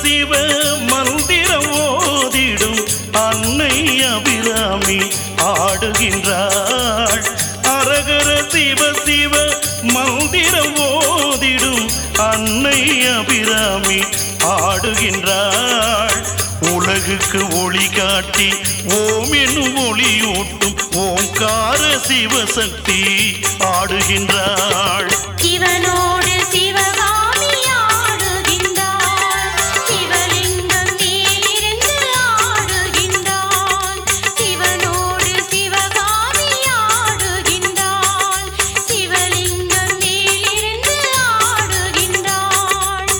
சிவ மந்திரம் ஓதிடும் அன்னை அபிராமி ஆடுகின்றாள் அரகர சிவ சிவ மந்திரம் ஓதிடும் அன்னை அபிராமி ஆடுகின்றாள் உலகுக்கு ஒளி காட்டி ஓம் என்னும் ஒளியூட்டும் ஓங்கார சிவசக்தி ஆடுகின்றாள் சிவனோடு சிவகாமி ஆடுகின்றாள் சிவலிங்கம் மேலிருந்து ஆடுகின்றாள் சிவனோடு சிவகாமி ஆடுகின்றாள் சிவலிங்கம் மேலிருந்து ஆடுகின்றாள்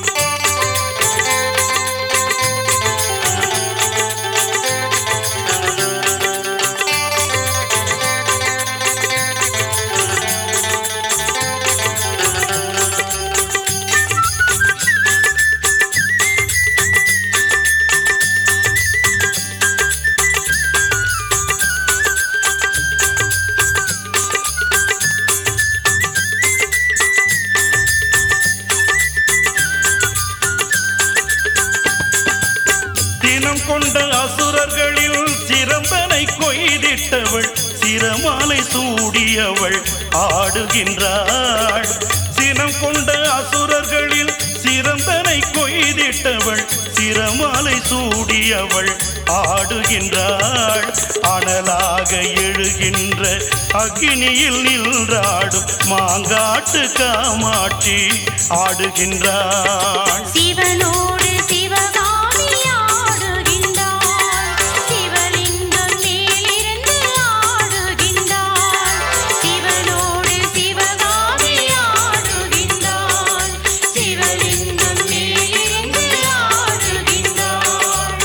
தினம் கொண்ட அசுரர்களில் சிறந்தனை கொய்திட்டவள் சிரமாலை சூடியவள் ஆடுகின்றாள் சினம் கொண்ட அசுரர்களில் சிறந்தனை கொய்திட்டவள் சிரமாலை சூடியவள் ஆடுகின்றாள் அனலாக எழுகின்ற அக்னியில் நின்றாடும் மாங்காட்டு காமாட்சி ஆடுகின்றாள் சிவனோடு சிவகாமி ஆடுகின்றாள் சிவலிங்கம் மேலிருந்து ஆடுகின்றாள் சிவனோடு சிவகாமி ஆடுகின்றாள் சிவலிங்கம் மேலிருந்து ஆடுகின்றாள்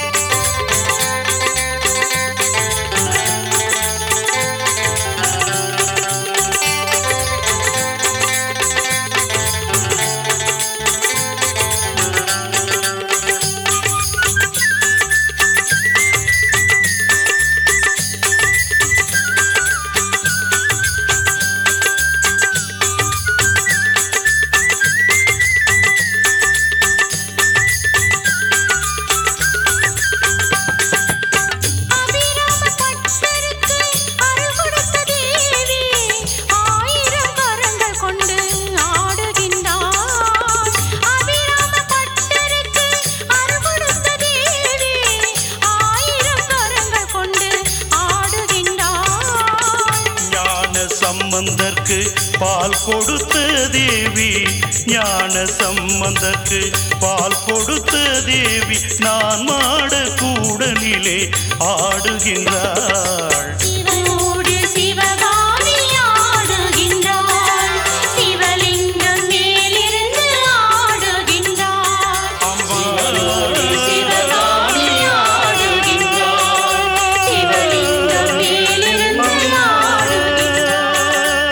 அபிராம பட்டருக்கு அருள் கொடுத்த தேவி ஆயிரம் கரங்கள் கொண்டு ஆடுகின்றாள் அபிராம பட்டருக்கு அருள் கொடுத்த தேவி ஆயிரம் கரங்கள் கொண்டு ஆடுகின்றாள் ஞான சம்பந்தர்க்கு பால் கொடுத்த தேவி ஞான சம்பந்தர்க்கு பால் கொடுத்த தேவி நான் மாட கூடலிலே ஆடுகின்றாள் சிவனோடு சிவகாமி ஆடுகின்றாள் சிவலிங்கம் மேலிருந்து ஆடுகின்றாள் சிவனோடு சிவகாமி ஆடுகின்றாள் சிவலிங்கம் மேலிருந்து ஆடுகின்றாள்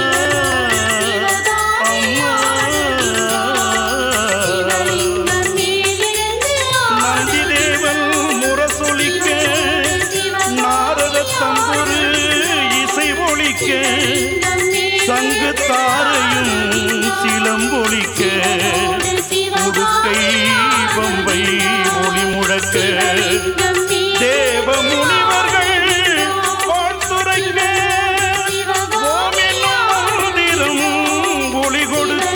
சிவகாமி ஆடுகின்றாள் சிவலிங்கம் மேலிருந்து நந்திதேவன் முரசொலிக்க நாரத தம்புரு இசை ஒலிக்க சங்கு தாரையும் சிலம்பொலிக்க உடுக்கை பம்பை ஒளி முழக்க தேவ முனிவர்கள் வாழ்த்துரைக்க ஓம் என்னும் மந்திரம் ஒளி கொடுக்க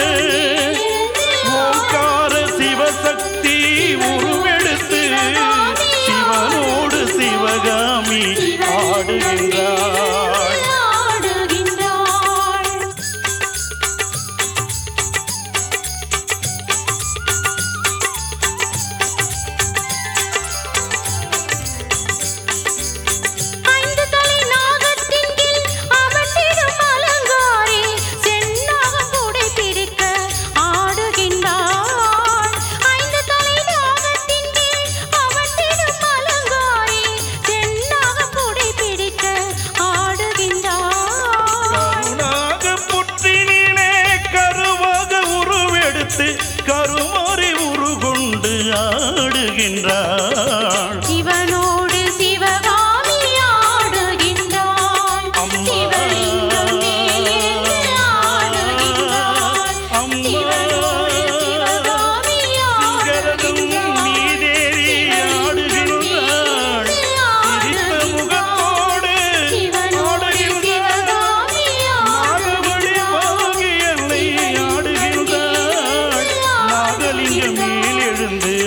ஓங்கார சிவசக்தி உருவெடுத்து சிவனோடு சிவகாமி ஆடுகின்றாள் ஆடுகின்றாள் ஐந்து தலை நாகத்தின் கீழ் அமர்ந்திடும் அலங்காரி செந்நாகம் கூடை பிடிக்க ஆடுகின்றாள் ஐந்து தலை நாகத்தின் கீழ் அமர்ந்திடும் அலங்காரி செந்நாகம் கூடை பிடிக்க ஆடுகின்றாள் கருணாக புற்றினிலே கருவாக உருவெடுத்து கருமாறி உருகொண்டு ஆடுகின்றாள் சிவனோடு சிவகாமி ஆடுகின்றாள் அம்மா. சிவலிங்கம் மேலிருந்து ஆடுகின்றாள் அம்மா. சிவனோடு சிவகாமி ஆடுகின்றாள்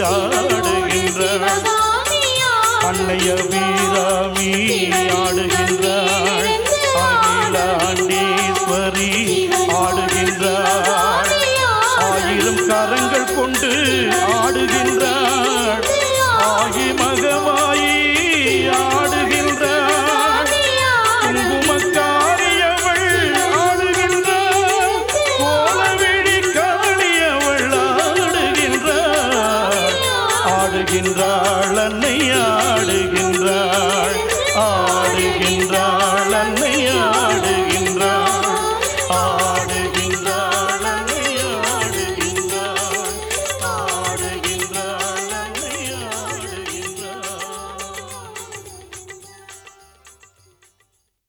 ஆடுகின்றாள் அன்னைய வீராமி ஆடுகின்றாள் அகிலாண்டேஸ்வரி ஆடுகின்றாள் ஆயிரம் கரங்கள் கொண்டு ஆடுகின்றாள் ஆகி மகமா